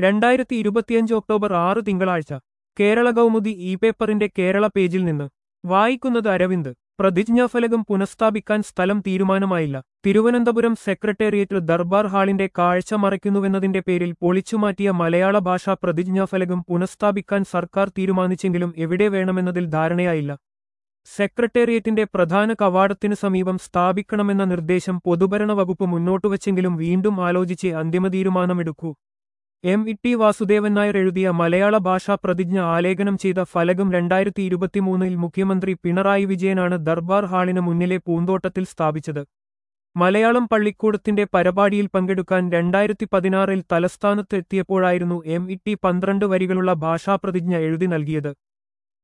രണ്ടായിരത്തി ഇരുപത്തിയഞ്ച് ഒക്ടോബർ ആറ് തിങ്കളാഴ്ച കേരള കൗമുദി ഇ പേപ്പറിന്റെ കേരള പേജിൽ നിന്ന് വായിക്കുന്നത് അരവിന്ദ് പ്രതിജ്ഞാഫലകം പുനഃസ്ഥാപിക്കാൻ സ്ഥലം തീരുമാനമായില്ല തിരുവനന്തപുരം സെക്രട്ടേറിയറ്റ് ദർബാർ ഹാളിന്റെ കാഴ്ച മറയ്ക്കുന്നുവെന്നതിന്റെ പേരിൽ പൊളിച്ചുമാറ്റിയ മലയാള ഭാഷാ പ്രതിജ്ഞാഫലകം പുനഃസ്ഥാപിക്കാൻ സർക്കാർ തീരുമാനിച്ചെങ്കിലും എവിടെ വേണമെന്നതിൽ ധാരണയായില്ല സെക്രട്ടേറിയറ്റിന്റെ പ്രധാന കവാടത്തിനു സമീപം സ്ഥാപിക്കണമെന്ന നിർദ്ദേശം പൊതുഭരണ വകുപ്പ് മുന്നോട്ടുവച്ചെങ്കിലും വീണ്ടും ആലോചിച്ച് അന്തിമ തീരുമാനമെടുക്കൂ എം ഇ ടി വാസുദേവൻ നായർ എഴുതിയ മലയാള ഭാഷാ പ്രതിജ്ഞ ആലേഖനം ചെയ്ത ഫലകം രണ്ടായിരത്തി ഇരുപത്തിമൂന്നിൽ മുഖ്യമന്ത്രി പിണറായി വിജയനാണ് ദർബാർ ഹാളിന് മുന്നിലെ പൂന്തോട്ടത്തിൽ സ്ഥാപിച്ചത് മലയാളം പള്ളിക്കൂടത്തിന്റെ പരിപാടിയിൽ പങ്കെടുക്കാൻ രണ്ടായിരത്തി പതിനാറിൽ തലസ്ഥാനത്ത് എത്തിയപ്പോഴായിരുന്നു എം ഇ ടി പന്ത്രണ്ട് വരികളുള്ള ഭാഷാപ്രതിജ്ഞ എഴുതി നൽകിയത്